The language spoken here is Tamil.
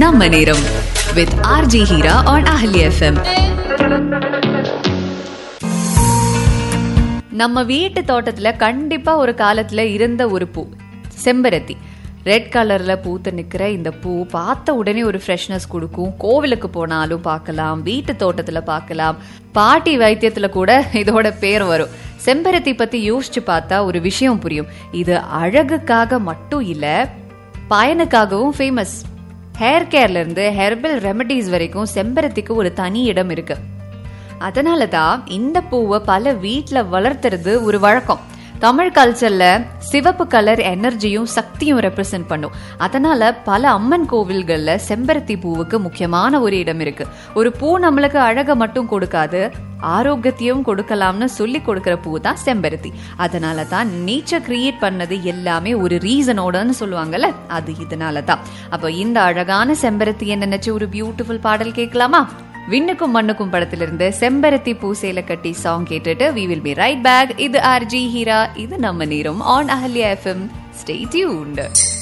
நம்ம நேரம் with RJ Heera on Ahalya FM நம்ம வீட்டு தோட்டத்துல கண்டிப்பா ஒரு காலத்துல இருந்த ஒரு பூ செம்பருத்தி ரெட் கலர்ல பூத்து நிக்கிற இந்த பூ பார்த்த உடனே ஒரு ஃப்ரெஷ்னஸ் கொடுக்கும் கோவிலுக்கு போனாலும் பார்க்கலாம் வீட்டு தோட்டத்துல பார்க்கலாம் பாட்டி வைத்தியத்துல கூட இதோட பேர் வரும் செம்பருத்தி பத்தி யோசிச்சு பார்த்தா ஒரு விஷயம் புரியும் இது அழகுக்காக மட்டும் இல்ல பயனுக்காகவும் ஃபேமஸ் ஹேர் கேர்ல இருந்து ஹெர்பல் ரெமடிஸ் வரைக்கும் செம்பருத்திக்கு ஒரு தனி இடம் இருக்கு அதனால தான் இந்த பூவை பல வீட்ல வளர்த்துறது ஒரு வழக்கம் தமிழ் கல்ச்சர்ல சிவப்பு கலர் எனர்ஜியும் சக்தியும் ரெப்ரசென்ட் பண்ணும் அதனால பல அம்மன் கோவில்கள்ல செம்பருத்தி பூவுக்கு முக்கியமான ஒரு இடம் இருக்கு ஒரு பூ நம்மளுக்கு அழக மட்டும் கொடுக்காது ஆரோக்கியத்தையும் கொடுக்கலாம்னு சொல்லி கொடுக்கிற பூ தான் செம்பருத்தி அதனால தான் நேச்சர் கிரியேட் பண்ணது எல்லாமே ஒரு ரீசனோடன்னு சொல்லுவாங்கல்ல அது இதனால தான் அப்போ இந்த அழகான செம்பருத்தியை நினைச்சு ஒரு பியூட்டிஃபுல் பாடல் கேட்கலாமா விண்ணுக்கும் மண்ணுக்கும் படத்திலிருந்து செம்பருத்தி பூசேல கட்டி சாங் கேட்டுட்டு we will be right back இது ஆர்ஜி ஹீரா இது நம்ம நேரம் on Ahalya FM stay tuned